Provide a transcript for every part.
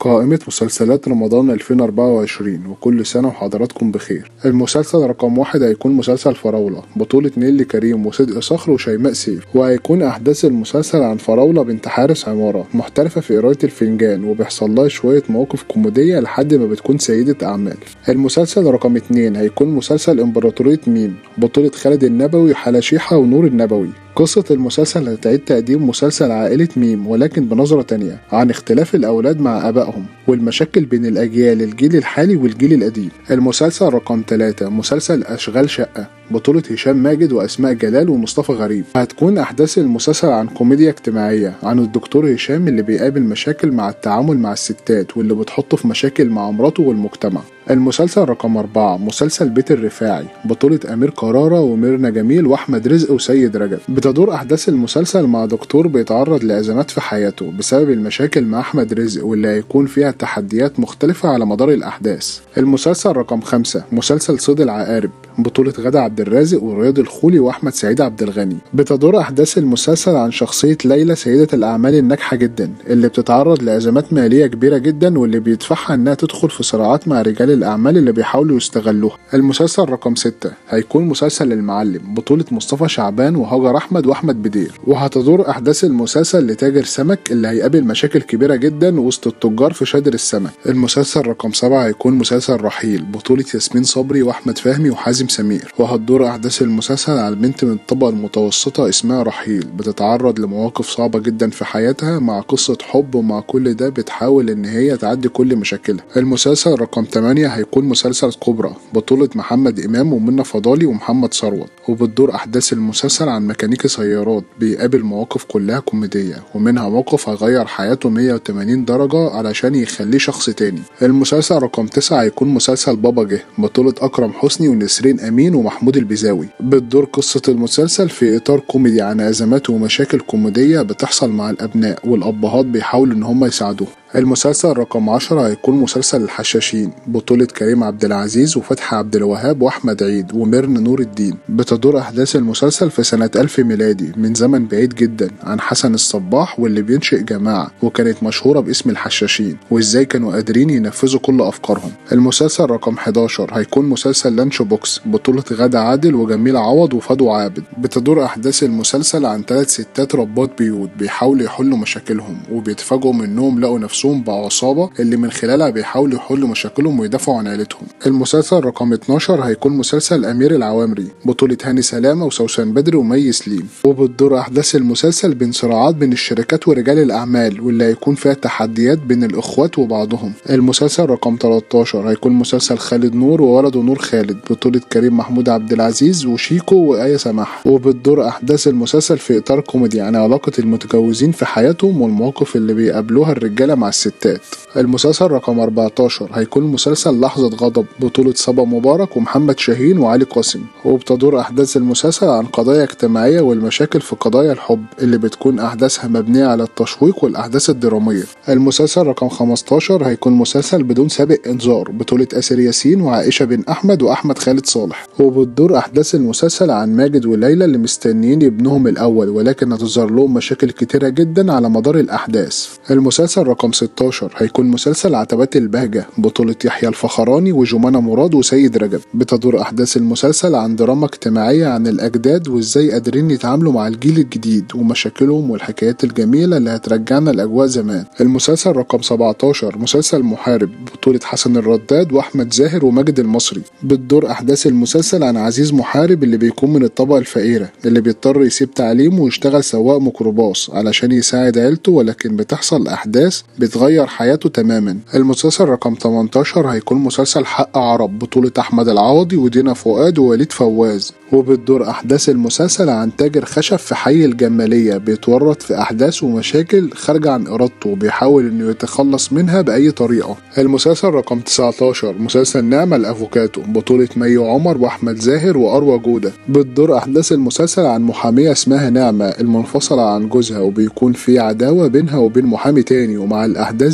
قائمة مسلسلات رمضان 2024 وكل سنة وحضراتكم بخير المسلسل رقم واحد هيكون مسلسل فراولة بطولة نيلي كريم وصدق صخر وشيماء سيف وهيكون أحداث المسلسل عن فراولة بنت حارس عمارة محترفة في قراية الفنجان وبيحصل لها شوية مواقف كوميدية لحد ما بتكون سيدة أعمال المسلسل رقم اتنين هيكون مسلسل إمبراطورية ميم بطولة خالد النبوي وحلاشيحة ونور النبوي قصة المسلسل هتعيد تقديم مسلسل عائلة ميم ولكن بنظرة تانية عن اختلاف الأولاد مع آبائهم والمشاكل بين الأجيال الجيل الحالي والجيل القديم المسلسل رقم 3 مسلسل أشغال شقة بطولة هشام ماجد وأسماء جلال ومصطفى غريب هتكون أحداث المسلسل عن كوميديا اجتماعية عن الدكتور هشام اللي بيقابل مشاكل مع التعامل مع الستات واللي بتحطه في مشاكل مع مراته والمجتمع المسلسل رقم أربعة مسلسل بيت الرفاعي بطولة أمير قرارة وميرنا جميل وأحمد رزق وسيد رجب بتدور أحداث المسلسل مع دكتور بيتعرض لأزمات في حياته بسبب المشاكل مع أحمد رزق واللي هيكون فيها تحديات مختلفة على مدار الأحداث المسلسل رقم خمسة مسلسل صيد العقارب بطولة غادة عبد الرازق ورياض الخولي وأحمد سعيد عبد الغني بتدور أحداث المسلسل عن شخصية ليلى سيدة الأعمال الناجحة جدا اللي بتتعرض لأزمات مالية كبيرة جدا واللي بيدفعها إنها تدخل في صراعات مع رجال الأعمال اللي بيحاولوا يستغلوها المسلسل رقم ستة هيكون مسلسل المعلم بطولة مصطفى شعبان وهاجر أحمد وأحمد بدير وهتدور أحداث المسلسل لتاجر سمك اللي هيقابل مشاكل كبيرة جدا وسط التجار في شادر السمك المسلسل رقم سبعة هيكون مسلسل رحيل بطولة ياسمين صبري وأحمد فهمي وحازم سمير وهتدور أحداث المسلسل على البنت من الطبقة المتوسطة اسمها رحيل بتتعرض لمواقف صعبة جدا في حياتها مع قصة حب ومع كل ده بتحاول إن هي تعدي كل مشاكلها المسلسل رقم 8 هيكون مسلسل كوبرا بطولة محمد إمام ومنى فضالي ومحمد ثروت وبتدور أحداث المسلسل عن ميكانيكي سيارات بيقابل مواقف كلها كوميدية ومنها موقف هيغير حياته 180 درجة علشان يخليه شخص تاني المسلسل رقم 9 هيكون مسلسل بابا جه بطولة أكرم حسني ونسرين أمين ومحمود البزاوي بتدور قصة المسلسل في إطار كوميدي عن أزمات ومشاكل كوميدية بتحصل مع الأبناء والأبهات بيحاولوا إن هم يساعدوهم المسلسل رقم 10 هيكون مسلسل الحشاشين بطولة كريم عبد العزيز وفتحي عبد الوهاب وأحمد عيد وميرن نور الدين بتدور أحداث المسلسل في سنة 1000 ميلادي من زمن بعيد جدا عن حسن الصباح واللي بينشئ جماعة وكانت مشهورة باسم الحشاشين وإزاي كانوا قادرين ينفذوا كل أفكارهم المسلسل رقم 11 هيكون مسلسل لانش بوكس بطولة غادة عادل وجميل عوض وفدو عابد بتدور أحداث المسلسل عن ثلاث ستات ربات بيوت بيحاولوا يحلوا مشاكلهم وبيتفاجئوا منهم لقوا نفسهم نفسهم بعصابة اللي من خلالها بيحاولوا يحلوا مشاكلهم ويدافعوا عن عيلتهم المسلسل رقم 12 هيكون مسلسل أمير العوامري بطولة هاني سلامة وسوسن بدر ومي سليم وبتدور أحداث المسلسل بين صراعات بين الشركات ورجال الأعمال واللي هيكون فيها تحديات بين الإخوات وبعضهم المسلسل رقم 13 هيكون مسلسل خالد نور وولده نور خالد بطولة كريم محمود عبد العزيز وشيكو وآية سماح وبتدور أحداث المسلسل في إطار كوميدي عن علاقة المتجوزين في حياتهم والمواقف اللي بيقابلوها الرجالة مع الستات المسلسل رقم 14 هيكون مسلسل لحظة غضب بطولة صبا مبارك ومحمد شاهين وعلي قاسم وبتدور أحداث المسلسل عن قضايا اجتماعية والمشاكل في قضايا الحب اللي بتكون أحداثها مبنية على التشويق والأحداث الدرامية المسلسل رقم 15 هيكون مسلسل بدون سابق إنذار بطولة آسر ياسين وعائشة بن أحمد وأحمد خالد صالح وبتدور أحداث المسلسل عن ماجد وليلى اللي مستنيين ابنهم الأول ولكن هتظهر لهم مشاكل كتيرة جدا على مدار الأحداث المسلسل رقم 16 هيكون مسلسل عتبات البهجة بطولة يحيى الفخراني وجمانة مراد وسيد رجب بتدور أحداث المسلسل عن دراما اجتماعية عن الأجداد وإزاي قادرين يتعاملوا مع الجيل الجديد ومشاكلهم والحكايات الجميلة اللي هترجعنا لأجواء زمان المسلسل رقم 17 مسلسل محارب بطولة حسن الرداد وأحمد زاهر وماجد المصري بتدور أحداث المسلسل عن عزيز محارب اللي بيكون من الطبقة الفقيرة اللي بيضطر يسيب تعليمه ويشتغل سواق ميكروباص علشان يساعد عيلته ولكن بتحصل أحداث بتغير حياته تماما المسلسل رقم 18 هيكون مسلسل حق عرب بطولة أحمد العوضي ودينا فؤاد ووليد فواز وبتدور أحداث المسلسل عن تاجر خشب في حي الجمالية بيتورط في أحداث ومشاكل خارجة عن إرادته وبيحاول إنه يتخلص منها بأي طريقة المسلسل رقم 19 مسلسل نعمة الأفوكاتو بطولة مي عمر وأحمد زاهر وأروى جودة بتدور أحداث المسلسل عن محامية اسمها نعمة المنفصلة عن جوزها وبيكون في عداوة بينها وبين محامي تاني ومع الأحداث دي بتمر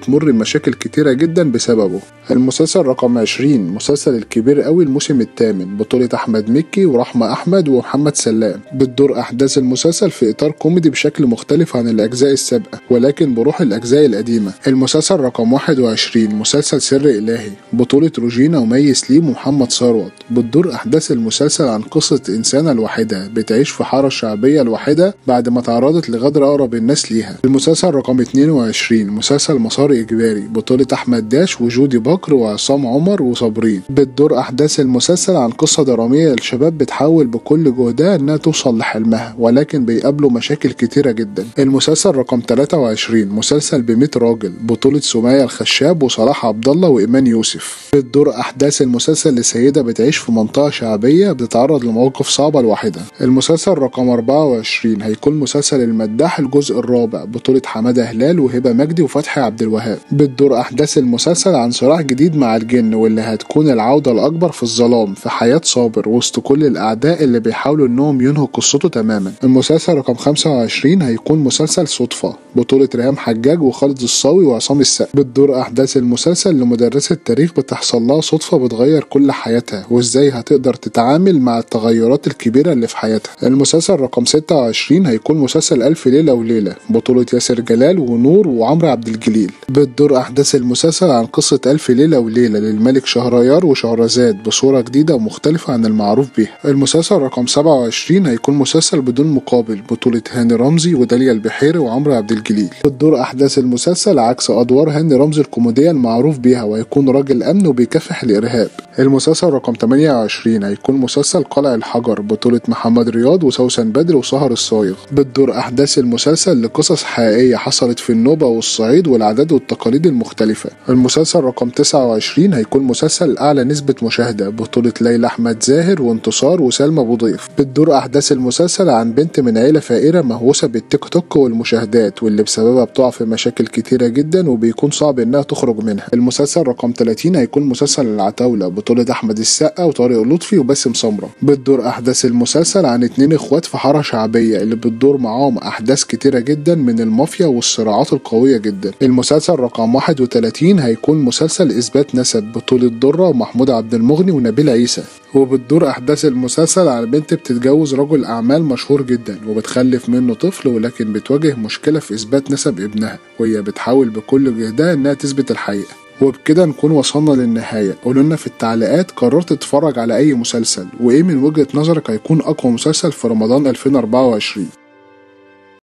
بتمر بمشاكل كتيرة جدا بسببه المسلسل رقم 20 مسلسل الكبير قوي الموسم الثامن بطولة أحمد مكي ورحمة أحمد ومحمد سلام بتدور أحداث المسلسل في إطار كوميدي بشكل مختلف عن الأجزاء السابقة ولكن بروح الأجزاء القديمة المسلسل رقم 21 مسلسل سر إلهي بطولة روجينا ومي سليم ومحمد ثروت بتدور أحداث المسلسل عن قصة إنسانة الواحدة بتعيش في حارة شعبية الواحدة بعد ما تعرضت لغدر أقرب الناس ليها المسلسل رقم 22 مسلسل مسار إجباري بطولة أحمد داش وجودي بكر وعصام عمر وصابرين بتدور أحداث المسلسل عن قصة درامية للشباب بتحاول بكل جهدها إنها توصل لحلمها ولكن بيقابلوا مشاكل كتيرة جدا المسلسل رقم 23 مسلسل ب 100 راجل بطولة سمية الخشاب وصلاح عبد الله وإيمان يوسف بتدور أحداث المسلسل لسيدة بتعيش في منطقة شعبية بتتعرض لمواقف صعبة لوحدها المسلسل رقم 24 هيكون مسلسل المداح الجزء الرابع بطولة حمادة هلال وهبة مجدي وفتحي عبد الوهاب بتدور أحداث المسلسل عن صراع جديد مع الجن واللي هتكون العودة الأكبر في الظلام في حياة صابر وسط كل الأعداء اللي بيحاولوا إنهم ينهوا قصته تماما المسلسل رقم 25 هيكون مسلسل صدفة بطولة ريهام حجاج وخالد الصاوي وعصام السقا بتدور أحداث المسلسل لمدرسة تاريخ بتحصل لها صدفة بتغير كل حياتها وإزاي هتقدر تتعامل مع التغيرات الكبيرة اللي في حياتها المسلسل رقم 26 هيكون مسلسل ألف ليلة وليلة بطولة ياسر جلال ونور وعمرو عبد الجليل بتدور أحداث المسلسل عن قصة ألف ليلة وليلة للملك شهريار وشهرزاد بصورة جديدة ومختلفة عن المعروف بيها المسلسل رقم 27 هيكون مسلسل بدون مقابل بطولة هاني رمزي وداليا البحيري وعمرو عبد الجليل بتدور أحداث المسلسل عكس أدوار هاني رمزي الكوميدية المعروف بيها ويكون راجل أمن وبيكافح الإرهاب المسلسل رقم 28 هيكون مسلسل قلع الحجر بطولة محمد رياض وسوسن بدر وسهر الصايغ بتدور أحداث المسلسل لقصص حقيقية حصلت في النوبة والصعيد والعادات والتقاليد المختلفة المسلسل رقم 29 هيكون مسلسل أعلى نسبة مشاهدة بطولة ليلى أحمد زاهر وانتصار وسلمى أبو ضيف بتدور أحداث المسلسل عن بنت من عيلة فقيرة مهووسة بالتيك توك والمشاهدات واللي بسببها بتقع في مشاكل كتيرة جدا وبيكون صعب إنها تخرج منها المسلسل رقم 30 هيكون مسلسل العتاولة بطولة أحمد السقا وطارق لطفي وباسم سمرة بتدور أحداث المسلسل عن اتنين إخوات في حارة شعبية اللي بتدور معاهم أحداث كتيرة جدا من المافيا والصراعات القوية جدا المسلسل رقم 31 هيكون مسلسل إثبات نسب بطولة درة ومحمود عبد المغني ونبيل عيسى وبتدور أحداث المسلسل على بنت بتتجوز رجل أعمال مشهور جدا وبتخلف منه طفل ولكن بتواجه مشكلة في إثبات نسب ابنها وهي بتحاول بكل جهدها إنها تثبت الحقيقة وبكده نكون وصلنا للنهاية قولوا لنا في التعليقات قررت تتفرج على أي مسلسل وإيه من وجهة نظرك هيكون أقوى مسلسل في رمضان 2024